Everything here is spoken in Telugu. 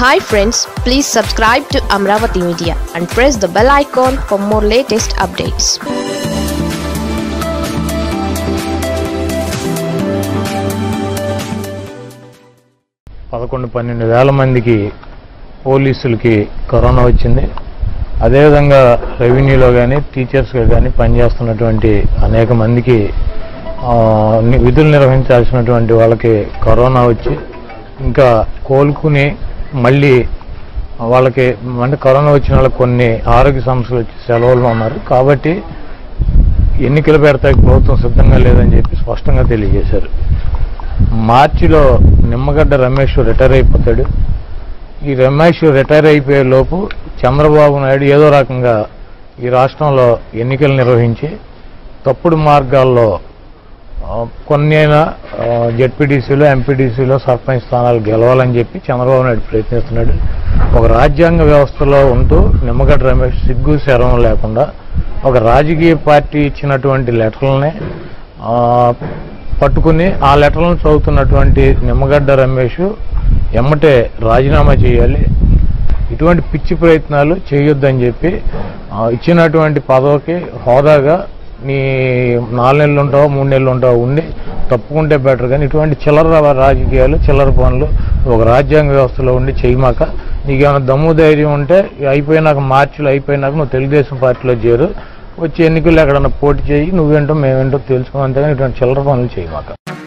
hi friends please subscribe to Amaravati media and press the bell icon for more latest updates పదకొండు పన్నెండు వేల మందికి పోలీసులకి కరోనా వచ్చింది అదేవిధంగా రెవెన్యూలో కానీ టీచర్స్గా కానీ పనిచేస్తున్నటువంటి అనేక మందికి ఆ, ని- విధులు నిర్వహించాల్సినటువంటి వాళ్ళకి కరోనా వచ్చి ఇంకా కోలుకుని మళ్ళీ వాళ్ళకి అంటే కరోనా వచ్చిన వాళ్ళకి కొన్ని ఆరోగ్య సమస్యలు వచ్చి సెలవుల్లో ఉన్నారు కాబట్టి ఎన్నికలు పెడతాకి ప్రభుత్వం సిద్ధంగా లేదని చెప్పి స్పష్టంగా తెలియజేశారు మార్చిలో నిమ్మగడ్డ రమేష్ రిటైర్ అయిపోతాడు ఈ రమేష్ రిటైర్ అయిపోయే లోపు చంద్రబాబు నాయుడు ఏదో రకంగా ఈ రాష్ట్రంలో ఎన్నికలు నిర్వహించి తప్పుడు మార్గాల్లో ఆ, కొన్ని అయినా జెడ్పీటీసీలో ఎంపీటీసీలో సర్పంచ్ స్థానాలు గెలవాలని చెప్పి చంద్రబాబు నాయుడు ప్రయత్నిస్తున్నాడు ఒక రాజ్యాంగ వ్యవస్థలో ఉంటూ నిమ్మగడ్డ రమేష్ సిగ్గు శరం లేకుండా ఒక రాజకీయ పార్టీ ఇచ్చినటువంటి లెటర్లని ఆ, పట్టుకుని ఆ లెటర్లను చదువుతున్నటువంటి నిమ్మగడ్డ రమేష్ ఎమ్మటే రాజీనామా చేయాలి ఇటువంటి పిచ్చి ప్రయత్నాలు చేయొద్దని చెప్పి ఆ, ఇచ్చినటువంటి పదవికి హోదాగా నీ నాలుగు నెలలు ఉంటావో మూడు నెలలు ఉంటావో ఉండి తప్పుకుంటే బెటర్ కానీ ఇటువంటి చిల్లర రాజకీయాలు చిల్లర పనులు ఒక రాజ్యాంగ వ్యవస్థలో ఉండి చేయమాక నీకేమైనా దమ్ము ధైర్యం ఉంటే అయిపోయినాక మార్చిలో అయిపోయినాక నువ్వు తెలుగుదేశం పార్టీలో చేరు వచ్చి ఎన్నికలు ఎక్కడన్నా పోటీ చేయి నువ్వేంటో మేమేంటో తెలుసుకో అంతేగాని ఇటువంటి చిల్లర పనులు చేయమాక